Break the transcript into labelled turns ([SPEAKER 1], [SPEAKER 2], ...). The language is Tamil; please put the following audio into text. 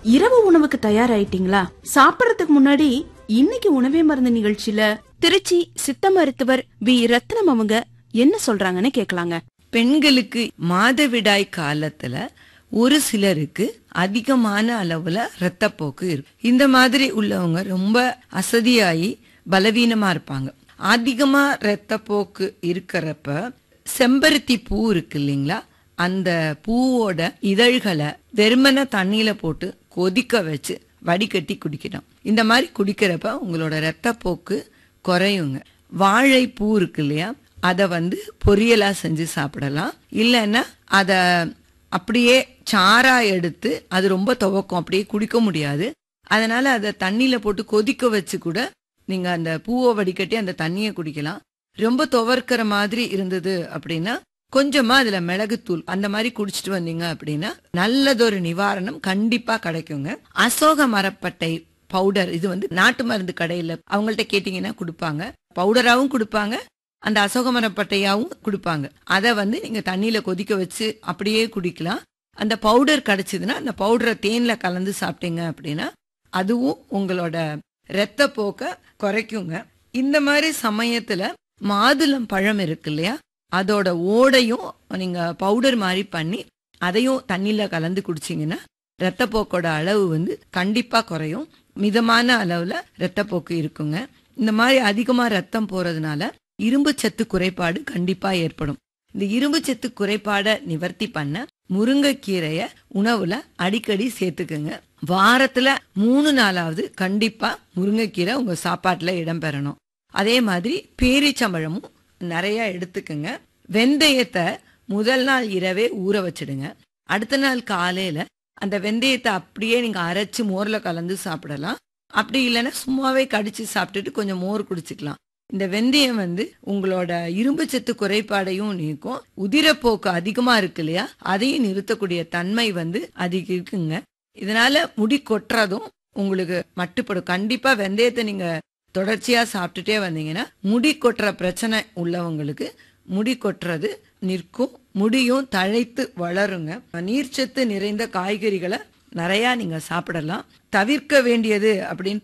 [SPEAKER 1] இரவு உணவுக்கு தயாராயிட்டீங்களா சாப்பிடறதுக்கு முன்னாடி இன்னைக்கு உணவே மருந்து நிகழ்ச்சியில திருச்சி சித்த மருத்துவர் வி ரத்னம் அவங்க என்ன சொல்றாங்கன்னு கேக்கலாங்க
[SPEAKER 2] பெண்களுக்கு மாதவிடாய் காலத்துல ஒரு சிலருக்கு அதிகமான அளவுல இரத்தப்போக்கு இருக்கு இந்த மாதிரி உள்ளவங்க ரொம்ப அசதியாகி பலவீனமா இருப்பாங்க அதிகமா இரத்தப்போக்கு இருக்கிறப்ப செம்பருத்தி பூ இருக்கு இல்லைங்களா அந்த பூவோட இதழ்களை வெறுமன தண்ணியில போட்டு கொதிக்க வச்சு வடிகட்டி குடிக்கணும் இந்த மாதிரி குடிக்கிறப்ப உங்களோட இரத்தப்போக்கு குறையுங்க வாழைப்பூ இருக்கு இல்லையா அதை வந்து பொரியலா செஞ்சு சாப்பிடலாம் இல்லைன்னா அதை அப்படியே சாரா எடுத்து அது ரொம்ப துவக்கும் அப்படியே குடிக்க முடியாது அதனால அதை தண்ணியில போட்டு கொதிக்க வச்சு கூட நீங்க அந்த பூவை வடிகட்டி அந்த தண்ணியை குடிக்கலாம் ரொம்ப துவர்க்கிற மாதிரி இருந்தது அப்படின்னா கொஞ்சமா அதுல மிளகுத்தூள் அந்த மாதிரி குடிச்சிட்டு வந்தீங்க அப்படின்னா நல்லதொரு நிவாரணம் கண்டிப்பா கிடைக்குங்க அசோக மரப்பட்டை பவுடர் இது வந்து நாட்டு மருந்து கடையில அவங்கள்ட்ட கேட்டீங்கன்னா கொடுப்பாங்க பவுடராவும் கொடுப்பாங்க அந்த அசோக மரப்பட்டையாவும் கொடுப்பாங்க அதை வந்து நீங்க தண்ணியில கொதிக்க வச்சு அப்படியே குடிக்கலாம் அந்த பவுடர் கிடைச்சதுன்னா அந்த பவுடரை தேன்ல கலந்து சாப்பிட்டீங்க அப்படின்னா அதுவும் உங்களோட இரத்த போக்க குறைக்குங்க இந்த மாதிரி சமயத்துல மாதுளம் பழம் இருக்கு இல்லையா அதோட ஓடையும் நீங்க பவுடர் மாதிரி பண்ணி அதையும் தண்ணியில கலந்து குடிச்சீங்கன்னா இரத்தப்போக்கோட அளவு வந்து கண்டிப்பா குறையும் மிதமான அளவுல இரத்தப்போக்கு இருக்குங்க இந்த மாதிரி அதிகமா ரத்தம் போறதுனால இரும்பு சத்து குறைபாடு கண்டிப்பா ஏற்படும் இந்த இரும்பு சத்து குறைபாடை நிவர்த்தி பண்ண முருங்கைக்கீரைய உணவுல அடிக்கடி சேர்த்துக்குங்க வாரத்துல மூணு நாளாவது கண்டிப்பா முருங்கைக்கீரை உங்க சாப்பாட்டுல இடம்பெறணும் அதே மாதிரி பேரிச்சம்பழமும் நிறைய எடுத்துக்குங்க வெந்தயத்தை முதல் நாள் இரவே ஊற வச்சிடுங்க அடுத்த நாள் காலையில அந்த வெந்தயத்தை அப்படியே நீங்க அரைச்சு மோர்ல கலந்து சாப்பிடலாம் அப்படி இல்லைன்னா சும்மாவே கடிச்சு சாப்பிட்டுட்டு கொஞ்சம் மோர் குடிச்சுக்கலாம் இந்த வெந்தயம் வந்து உங்களோட இரும்பு சத்து குறைபாடையும் நீக்கும் உதிரப்போக்கு அதிகமா இருக்கு இல்லையா அதையும் நிறுத்தக்கூடிய தன்மை வந்து அதிகம் இருக்குங்க இதனால முடி கொட்டுறதும் உங்களுக்கு மட்டுப்படும் கண்டிப்பா வெந்தயத்தை நீங்க தொடர்ச்சியா சாப்பிட்டுட்டே வந்தீங்கன்னா முடி கொட்டுற பிரச்சனை உள்ளவங்களுக்கு முடி கொட்டுறது நிற்கும் முடியும் தழைத்து வளருங்க நீர்ச்சத்து நிறைந்த காய்கறிகளை நிறைய நீங்க சாப்பிடலாம் தவிர்க்க வேண்டியது அப்படின்னு